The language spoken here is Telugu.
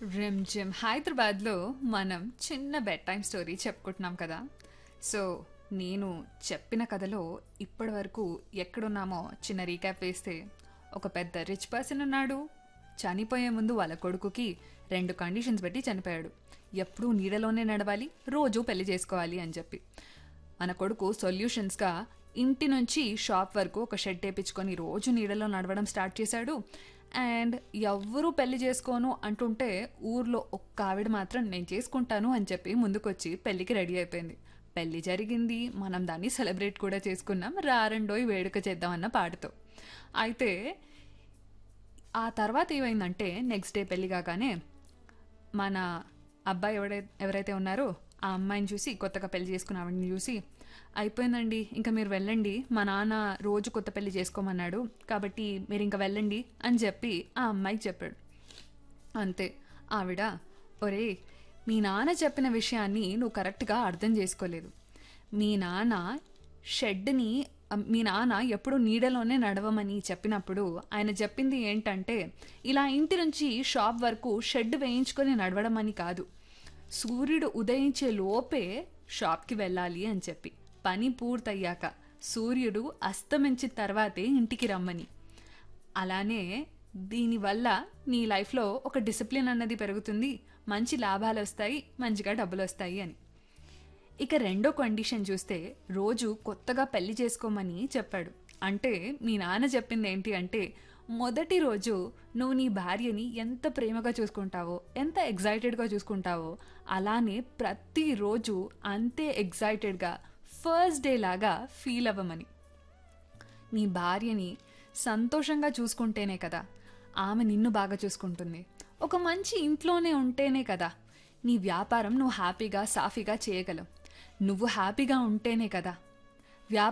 రిమ్ జిమ్ హైదరాబాద్లో మనం చిన్న బెడ్ టైం స్టోరీ చెప్పుకుంటున్నాం కదా సో నేను చెప్పిన కథలో ఇప్పటి వరకు ఎక్కడున్నామో చిన్న రీక్యాప్ వేస్తే ఒక పెద్ద రిచ్ పర్సన్ ఉన్నాడు చనిపోయే ముందు వాళ్ళ కొడుకుకి రెండు కండిషన్స్ పెట్టి చనిపోయాడు ఎప్పుడూ నీడలోనే నడవాలి రోజు పెళ్లి చేసుకోవాలి అని చెప్పి మన కొడుకు సొల్యూషన్స్గా ఇంటి నుంచి షాప్ వరకు ఒక షెడ్ వేపించుకొని రోజు నీడలో నడవడం స్టార్ట్ చేశాడు అండ్ ఎవ్వరూ పెళ్లి చేసుకోను అంటుంటే ఊర్లో ఒక్క ఆవిడ మాత్రం నేను చేసుకుంటాను అని చెప్పి ముందుకొచ్చి పెళ్లికి రెడీ అయిపోయింది పెళ్లి జరిగింది మనం దాన్ని సెలబ్రేట్ కూడా చేసుకున్నాం రారండోయ్ వేడుక చేద్దామన్న పాటతో అయితే ఆ తర్వాత ఏమైందంటే నెక్స్ట్ డే పెళ్లి కాగానే మన అబ్బాయి ఎవడై ఎవరైతే ఉన్నారో ఆ అమ్మాయిని చూసి కొత్తగా పెళ్లి చేసుకున్న ఆవిడని చూసి అయిపోయిందండి ఇంకా మీరు వెళ్ళండి మా నాన్న రోజు కొత్త పెళ్లి చేసుకోమన్నాడు కాబట్టి మీరు ఇంకా వెళ్ళండి అని చెప్పి ఆ అమ్మాయికి చెప్పాడు అంతే ఆవిడ ఒరే మీ నాన్న చెప్పిన విషయాన్ని నువ్వు కరెక్ట్గా అర్థం చేసుకోలేదు మీ నాన్న షెడ్ని మీ నాన్న ఎప్పుడు నీడలోనే నడవమని చెప్పినప్పుడు ఆయన చెప్పింది ఏంటంటే ఇలా ఇంటి నుంచి షాప్ వరకు షెడ్ వేయించుకొని నడవడం అని కాదు సూర్యుడు ఉదయించే లోపే షాప్కి వెళ్ళాలి అని చెప్పి పని పూర్తయ్యాక సూర్యుడు అస్తమించిన తర్వాతే ఇంటికి రమ్మని అలానే దీనివల్ల నీ లైఫ్లో ఒక డిసిప్లిన్ అన్నది పెరుగుతుంది మంచి లాభాలు వస్తాయి మంచిగా డబ్బులు వస్తాయి అని ఇక రెండో కండిషన్ చూస్తే రోజు కొత్తగా పెళ్లి చేసుకోమని చెప్పాడు అంటే మీ నాన్న చెప్పింది ఏంటి అంటే మొదటి రోజు నువ్వు నీ భార్యని ఎంత ప్రేమగా చూసుకుంటావో ఎంత ఎగ్జైటెడ్గా చూసుకుంటావో అలానే ప్రతిరోజు అంతే ఎగ్జైటెడ్గా ఫస్ట్ డే లాగా ఫీల్ అవ్వమని నీ భార్యని సంతోషంగా చూసుకుంటేనే కదా ఆమె నిన్ను బాగా చూసుకుంటుంది ఒక మంచి ఇంట్లోనే ఉంటేనే కదా నీ వ్యాపారం నువ్వు హ్యాపీగా సాఫీగా చేయగలవు నువ్వు హ్యాపీగా ఉంటేనే కదా